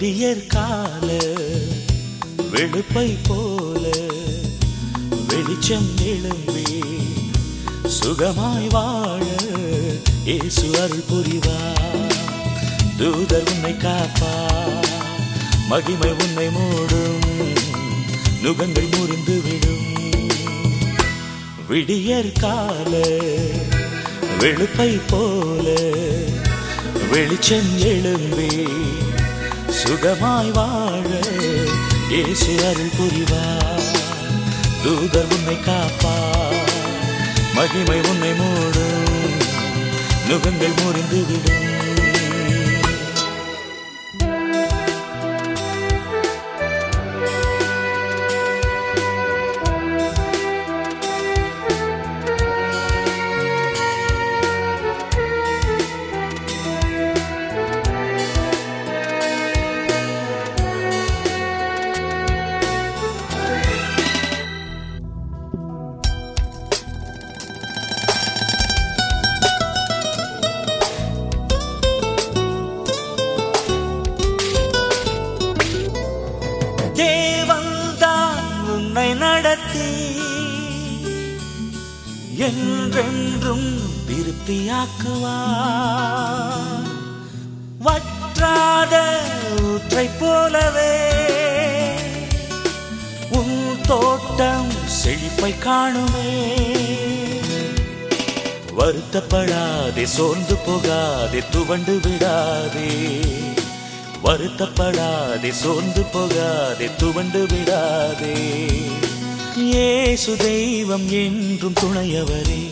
விடியற் கால வெளுப்பை போல வெளிச்சம் எழும்பி சுகமாய் வாழ இயேசு அருள் புரிவார் தூதர் உன்னை காப்பா மகிமை உன்னை மூடும் நுகங்கள் முறிந்து விடும் விடியற் கால வெளுப்பை போல வெளிச்சம் எழும்பி சுகமாய் வாழ இயேசு அருள் புரிவார் தூதர் உன்னை காப்பா மகிமை உன்னை மூடும் நுகங்கள் முறிந்து விடும் தேவன்தான் உன்னை நடத்தி என்றென்றும் திருப்தியாக்குவார் வற்றாத ஊற்றை போலவே உன் தோட்டம் செழிப்பை காணுமே வருத்தப்படாதே சோர்ந்து போகாதே துவண்டு விடாதே வருத்தப்படாதே சோர்ந்து போகாதே துவண்டு விடாதே இயேசு தெய்வம் என்றும் துணையவரே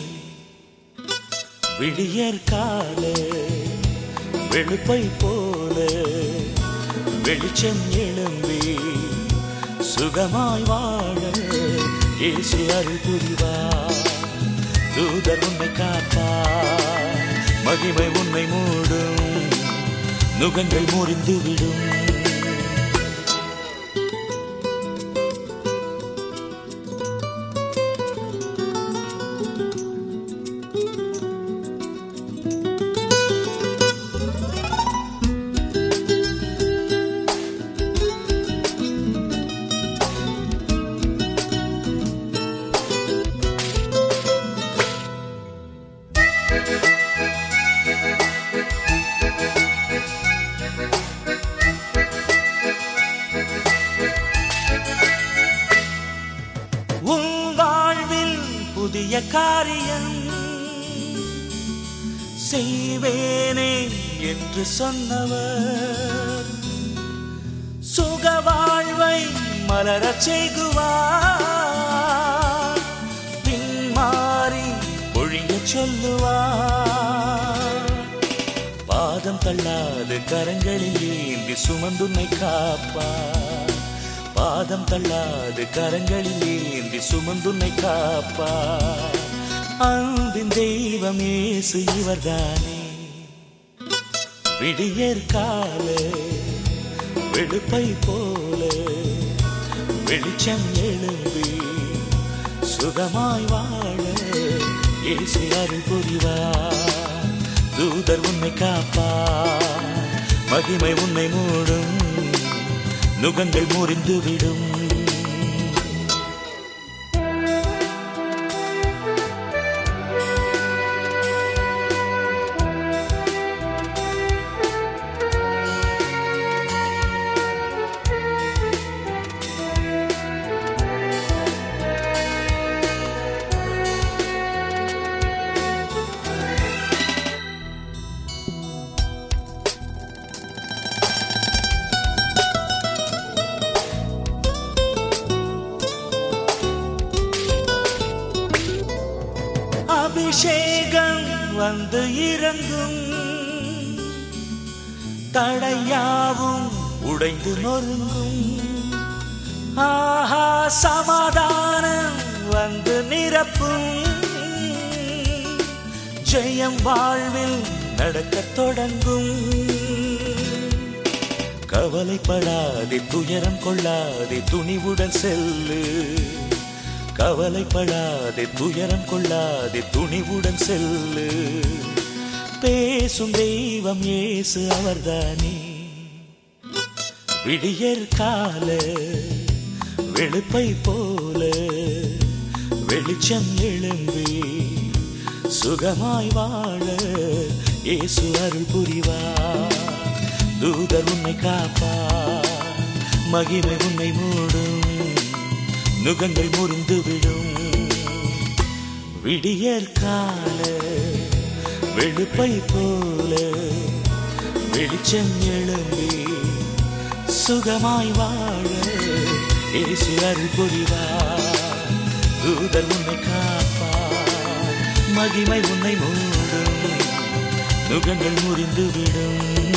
விடியற் கால வெளுப்பை போல வெளிச்சம் எழும்பி சுகமாய் வாழ இயேசு அருள் புரிவார் தூதர் உன்னை காப்பார் மகிமை உன்னை மூடும் நுகங்கள் முறிந்து விடும் உன் வாழ்வில் புதிய காரியம் செய்வேனே என்று சொன்னவர் சுக வாழ்வை மலரச் செய்குவார் பின்மாறி பொழியச் சொல்லுவார் பாதம் தள்ளாது கரங்களில் ஏந்தி சுமந்துன்னை காப்பார் பாதம் தள்ளாது கரங்களில் ஏந்தி சுமந்துன்னை காப்பார் அன்பின் தெய்வம் இயேசு இவர்தானே விடியற் கால வெளுப்பை போல வெளிச்சம் எழும்பி சுகமாய் வாழ இயேசு அருள் புரிவார் தூதர் உன்னை காப்பார் மகிமை உன்னை மூடும் நுகங்கள் முறிந்து விடும் அபிஷேகம் வந்து இறங்கும் தடையாவும் உடைந்து நொறுங்கும் ஆஹா சமாதானம் வந்து நிரப்பும் ஜெயம் வாழ்வில் நடக்கத் தொடங்கும் கவலைப்படாதே துயரம் கொள்ளாதே துணிவுடன் செல்லு கவலைப்படாதே துயரம் கொள்ளாதே துணிவுடன் செல்லு பேசும் தெய்வம் இயேசு அவர்தானே விடியற் கால வெளுப்பை போல வெளிச்சம் எழும்பி சுகமாய் வாழ இயேசு அருள் புரிவார் தூதர் உன்னை காப்பார் மகிமை உன்னை மூடும் நுகங்கள் முறிந்து விடும் விடியற் கால வெளுப்பை போல வெளிச்சம் எழும்பி சுகமாய் வாழ இயேசு அருள் புரிவார் தூதர் உன்னை காப்பார் மகிமை உன்னை மூடும் நுகங்கள் முறிந்து விடும்